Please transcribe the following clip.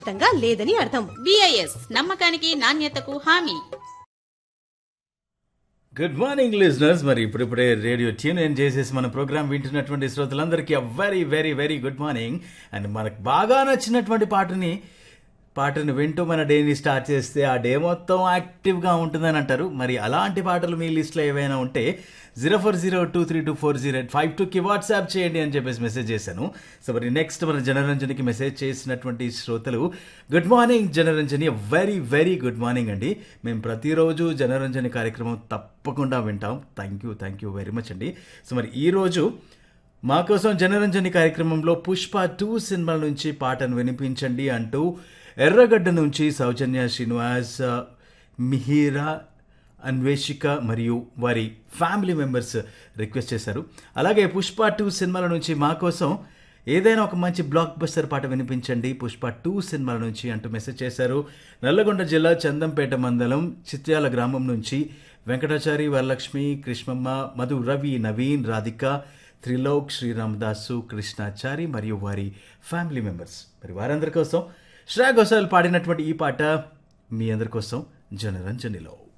ఖచ్చితంగా లేదని అర్థం బిఐఎస్ నమ్మకానికి నాణ్యతకు హామీ గుడ్ మార్నింగ్ లిజనర్స్ మరి ఇప్పుడిప్పుడే రేడియో ట్యూన్ ఇన్ చేసేసి మన ప్రోగ్రామ్ వింటున్నటువంటి శ్రోతలందరికీ very very very good morning and మనకు బాగా నచ్చినటువంటి పాటని పాటను వింటూ మన డేని స్టార్ట్ చేస్తే ఆ డే మొత్తం యాక్టివ్గా ఉంటుందని అంటారు మరి అలాంటి పాటలు మీ లిస్ట్లో ఏవైనా ఉంటే zero four zero two three two four zero eight five టూకి వాట్సాప్ చేయండి అని చెప్పేసి మెసేజ్ చేశాను సో మరి నెక్స్ట్ మన జనరంజనికి మెసేజ్ చేసినటువంటి శ్రోతలు good morning Janaranjani very very good morning అండి మేము ప్రతిరోజు జనరంజని కార్యక్రమం తప్పకుండా వింటాం thank you thank you very much అండి సో మరి ఈరోజు మా కోసం జనరంజని కార్యక్రమంలో పుష్ప టూ సినిమాల నుంచి పాటను వినిపించండి అంటూ ఎర్రగడ్డ నుంచి సౌజన్య శ్రీనివాస్ మిహిరా అన్వేషిక మరియు వారి ఫ్యామిలీ మెంబర్స్ రిక్వెస్ట్ చేశారు అలాగే పుష్ప టూ సినిమాల నుంచి మా కోసం ఏదైనా ఒక మంచి బ్లాక్ బస్టర్ పాట వినిపించండి పుష్ప టూ సినిమాల నుంచి అంటూ మెసేజ్ చేశారు నల్లగొండ జిల్లా చందంపేట మండలం చిత్యాల గ్రామం నుంచి వెంకటాచారి వరలక్ష్మి కృష్ణమ్మ మధు రవి నవీన్ రాధిక త్రిలోక్ శ్రీరామదాసు కృష్ణాచారి మరియు వారి ఫ్యామిలీ మెంబర్స్ మరి వారందరి కోసం శ్రేయా ఘోషాల్ పాడినటువంటి ఈ పాట మీ అందరి కోసం జనరంజనిలో